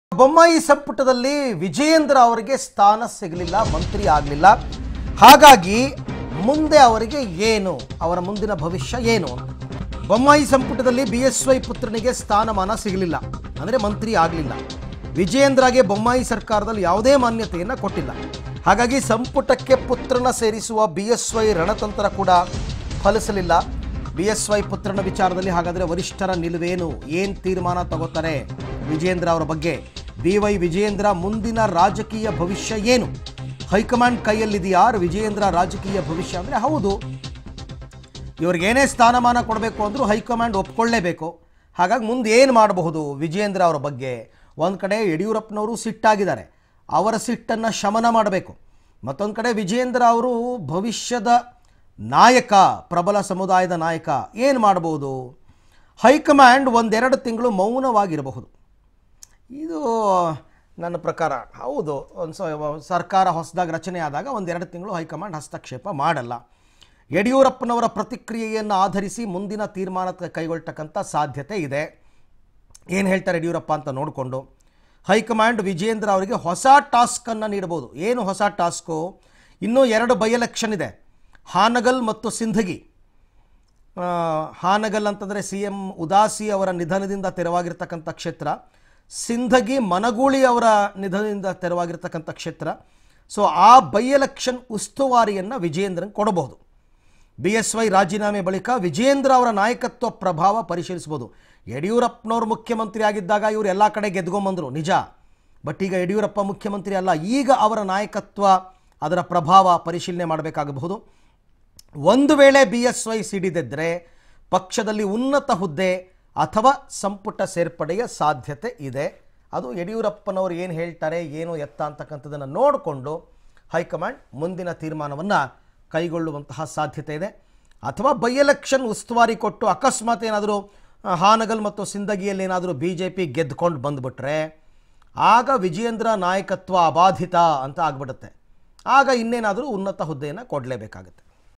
ಬೊಮ್ಮಾಯಿ ಸಂಪುಟದಲ್ಲಿ ವಿಜಯೇಂದ್ರ ಅವರಿಗೆ ಸ್ಥಾನ ಸಿಗಲಿಲ್ಲ ಮಂತ್ರಿ ಆಗಲಿಲ್ಲ ಹಾಗಾಗಿ ಮುಂದೆ ಅವರಿಗೆ ಏನು ಅವರ ಮುಂದಿನ ಭವಿಷ್ಯ ಏನು ಅಂತ ಬೊಮ್ಮಾಯಿ ಸಂಪುಟದಲ್ಲಿ ಬಿ ಎಸ್ ವೈ ಪುತ್ರನಿಗೆ ಸ್ಥಾನಮಾನ ಸಿಗಲಿಲ್ಲ ಅಂದರೆ ಮಂತ್ರಿ ಆಗಲಿಲ್ಲ ವಿಜಯೇಂದ್ರಗೆ ಬೊಮ್ಮಾಯಿ ಸರ್ಕಾರದಲ್ಲಿ ಯಾವುದೇ ಮಾನ್ಯತೆಯನ್ನು ಕೊಟ್ಟಿಲ್ಲ ಹಾಗಾಗಿ ಸಂಪುಟಕ್ಕೆ ಪುತ್ರನ ಸೇರಿಸುವ ಬಿ ಎಸ್ ವೈ ರಣತಂತ್ರ ಕೂಡ ಫಲಿಸಲಿಲ್ಲ ಬಿ ಎಸ್ ವೈ ಪುತ್ರನ ವಿಚಾರದಲ್ಲಿ ಹಾಗಾದರೆ ವರಿಷ್ಠರ ನಿಲುವೇನು ಏನು ತೀರ್ಮಾನ ತಗೋತಾರೆ ವಿಜಯೇಂದ್ರ ಅವರ ಬಗ್ಗೆ ಬಿ ವೈ ವಿಜಯೇಂದ್ರ ಮುಂದಿನ ರಾಜಕೀಯ ಭವಿಷ್ಯ ಏನು ಹೈಕಮಾಂಡ್ ಕೈಯಲ್ಲಿದೆಯಾ ವಿಜಯೇಂದ್ರ ರಾಜಕೀಯ ಭವಿಷ್ಯ ಅಂದರೆ ಹೌದು ಇವ್ರಿಗೆ ಏನೇ ಸ್ಥಾನಮಾನ ಕೊಡಬೇಕು ಅಂದರೂ ಹೈಕಮಾಂಡ್ ಒಪ್ಕೊಳ್ಳೇಬೇಕು ಹಾಗಾಗಿ ಮುಂದೆ ಏನು ಮಾಡಬಹುದು ವಿಜಯೇಂದ್ರ ಅವರ ಬಗ್ಗೆ ಒಂದು ಕಡೆ ಯಡಿಯೂರಪ್ಪನವರು ಸಿಟ್ಟಾಗಿದ್ದಾರೆ ಅವರ ಸಿಟ್ಟನ್ನು ಶಮನ ಮಾಡಬೇಕು ಮತ್ತೊಂದು ಕಡೆ ವಿಜಯೇಂದ್ರ ಅವರು ಭವಿಷ್ಯದ ನಾಯಕ ಪ್ರಬಲ ಸಮುದಾಯದ ನಾಯಕ ಏನು ಮಾಡ್ಬೋದು ಹೈಕಮಾಂಡ್ ಒಂದೆರಡು ತಿಂಗಳು ಮೌನವಾಗಿರಬಹುದು ಇದು ನನ್ನ ಪ್ರಕಾರ ಹೌದು ಒಂದು ಸ ಸರ್ಕಾರ ಹೊಸದಾಗಿ ರಚನೆ ಆದಾಗ ಒಂದೆರಡು ತಿಂಗಳು ಹೈಕಮಾಂಡ್ ಹಸ್ತಕ್ಷೇಪ ಮಾಡಲ್ಲ ಯಡಿಯೂರಪ್ಪನವರ ಪ್ರತಿಕ್ರಿಯೆಯನ್ನು ಆಧರಿಸಿ ಮುಂದಿನ ತೀರ್ಮಾನ ಕೈಗೊಳ್ತಕ್ಕಂಥ ಸಾಧ್ಯತೆ ಇದೆ ಏನು ಹೇಳ್ತಾರೆ ಯಡಿಯೂರಪ್ಪ ಅಂತ ನೋಡಿಕೊಂಡು ಹೈಕಮಾಂಡ್ ವಿಜೇಂದ್ರ ಅವರಿಗೆ ಹೊಸ ಟಾಸ್ಕನ್ನು ನೀಡಬಹುದು ಏನು ಹೊಸ ಟಾಸ್ಕು ಇನ್ನೂ ಎರಡು ಬೈ ಎಲೆಕ್ಷನ್ ಇದೆ ಹಾನಗಲ್ ಮತ್ತು ಸಿಂಧಗಿ ಆ, ಹಾನಗಲ್ ಅಂತಂದರೆ ಸಿ ಎಂ ಉದಾಸಿ ಅವರ ನಿಧನದಿಂದ ತೆರವಾಗಿರ್ತಕ್ಕಂಥ ಕ್ಷೇತ್ರ ಸಿಂಧಗಿ ಮನಗೂಳಿ ಅವರ ನಿಧನದಿಂದ ತೆರವಾಗಿರ್ತಕ್ಕಂಥ ಕ್ಷೇತ್ರ ಸೊ ಆ ಬೈ ಎಲೆಕ್ಷನ್ ಉಸ್ತುವಾರಿಯನ್ನು ವಿಜಯೇಂದ್ರನ್ ಕೊಡಬಹುದು ಬಿ ಎಸ್ ವೈ ರಾಜೀನಾಮೆ ಬಳಿಕ ವಿಜಯೇಂದ್ರ ಅವರ ನಾಯಕತ್ವ ಪ್ರಭಾವ ಪರಿಶೀಲಿಸ್ಬೋದು ಯಡಿಯೂರಪ್ಪನವರು ಮುಖ್ಯಮಂತ್ರಿ ಆಗಿದ್ದಾಗ ಇವರು ಎಲ್ಲ ಕಡೆ ಗೆದ್ಕೊಂಬಂದರು ನಿಜ ಬಟ್ ಈಗ ಯಡಿಯೂರಪ್ಪ ಮುಖ್ಯಮಂತ್ರಿ ಅಲ್ಲ ಈಗ ಅವರ ನಾಯಕತ್ವ ಅದರ ಪ್ರಭಾವ ಪರಿಶೀಲನೆ ಮಾಡಬೇಕಾಗಬಹುದು ಒಂದು ವೇಳೆ ಬಿ ಎಸ್ ವೈ ಸಿಡಿದಿದ್ದರೆ ಪಕ್ಷದಲ್ಲಿ ಉನ್ನತ ಹುದ್ದೆ ಅಥವಾ ಸಂಪುಟ ಸೇರ್ಪಡೆಯ ಸಾಧ್ಯತೆ ಇದೆ ಅದು ಯಡಿಯೂರಪ್ಪನವರು ಏನು ಹೇಳ್ತಾರೆ ಏನು ಎತ್ತ ಅಂತಕ್ಕಂಥದ್ದನ್ನು ನೋಡಿಕೊಂಡು ಹೈಕಮಾಂಡ್ ಮುಂದಿನ ತೀರ್ಮಾನವನ್ನು ಕೈಗೊಳ್ಳುವಂತಹ ಸಾಧ್ಯತೆ ಇದೆ ಅಥವಾ ಬೈ ಎಲೆಕ್ಷನ್ ಉಸ್ತುವಾರಿ ಕೊಟ್ಟು ಅಕಸ್ಮಾತ್ ಏನಾದರೂ ಆ, ಹಾನಗಲ್ ಮತ್ತು ಸಿಂದಗಿಯಲ್ಲಿ ಏನಾದರೂ ಬಿ ಜೆ ಪಿ ಗೆದ್ಕೊಂಡು ಬಂದುಬಿಟ್ರೆ ಆಗ ವಿಜಯೇಂದ್ರ ನಾಯಕತ್ವ ಅಬಾಧಿತ ಅಂತ ಆಗ್ಬಿಡುತ್ತೆ ಆಗ ಇನ್ನೇನಾದರೂ ಉನ್ನತ ಹುದ್ದೆಯನ್ನು ಕೊಡಲೇಬೇಕಾಗುತ್ತೆ